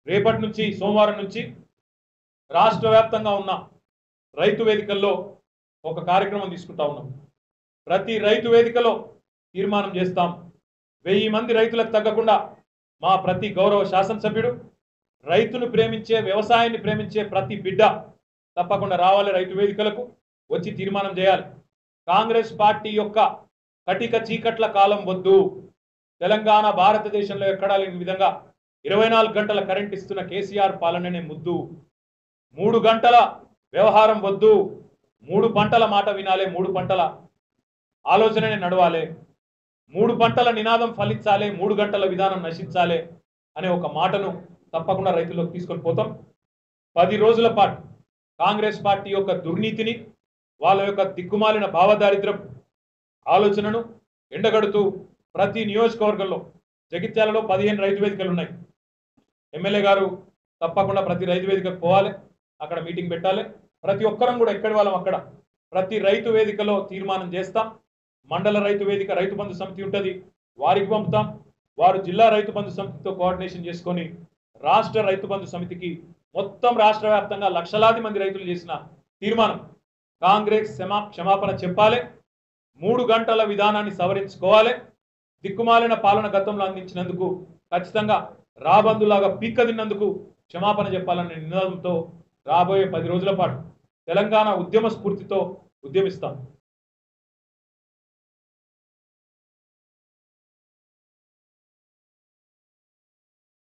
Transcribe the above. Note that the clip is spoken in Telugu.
రేపటి నుంచి సోమవారం నుంచి రాష్ట్ర వ్యాప్తంగా ఉన్న రైతు వేదికల్లో ఒక కార్యక్రమం తీసుకుంటా ఉన్నాం ప్రతి రైతు వేదికలో తీర్మానం చేస్తాం వెయ్యి మంది రైతులకు తగ్గకుండా మా ప్రతి గౌరవ శాసనసభ్యుడు రైతును ప్రేమించే వ్యవసాయాన్ని ప్రేమించే ప్రతి బిడ్డ తప్పకుండా రావాలి రైతు వేదికలకు వచ్చి తీర్మానం చేయాలి కాంగ్రెస్ పార్టీ యొక్క కటిక చీకట్ల కాలం వద్దు తెలంగాణ భారతదేశంలో ఎక్కడా లేని విధంగా ఇరవై నాలుగు గంటల కరెంట్ ఇస్తున్న కేసీఆర్ పాలననే ముద్దు మూడు గంటల వ్యవహారం వద్దు మూడు పంటల మాట వినాలే మూడు పంటల ఆలోచననే నడవాలి మూడు పంటల నినాదం ఫలించాలి మూడు గంటల విధానం నశించాలి అనే ఒక మాటను తప్పకుండా రైతుల్లోకి తీసుకొని పోతాం పది రోజుల పాటు కాంగ్రెస్ పార్టీ యొక్క దుర్నీతిని వాళ్ళ యొక్క దిక్కుమాలిన భావదారిద్రం ఆలోచనను ఎండగడుతూ ప్రతి నియోజకవర్గంలో జగిత్యాలలో పదిహేను రైతు వేదికలు ఉన్నాయి ఎమ్మెల్యే గారు తప్పకుండా ప్రతి రైతు వేదికకు పోవాలి అక్కడ మీటింగ్ పెట్టాలి ప్రతి ఒక్కరం కూడా ఎక్కడి వాళ్ళం అక్కడ ప్రతి రైతు వేదికలో తీర్మానం చేస్తాం మండల రైతు వేదిక రైతు బంధు సమితి ఉంటుంది వారికి పంపుతాం వారు జిల్లా రైతు బంధు సమితితో కోఆర్డినేషన్ చేసుకొని రాష్ట్ర రైతు బంధు సమితికి మొత్తం రాష్ట్ర వ్యాప్తంగా లక్షలాది మంది రైతులు చేసిన తీర్మానం కాంగ్రెస్ క్షమా క్షమాపణ చెప్పాలి మూడు గంటల విధానాన్ని సవరించుకోవాలి దిక్కుమాలిన పాలన గతంలో అందించినందుకు ఖచ్చితంగా రాబందులాగా పీక్క తిన్నందుకు క్షమాపణ చెప్పాలనే నినాదంతో రాబోయే పది రోజుల పాటు తెలంగాణ ఉద్యమ స్ఫూర్తితో ఉద్యమిస్తాం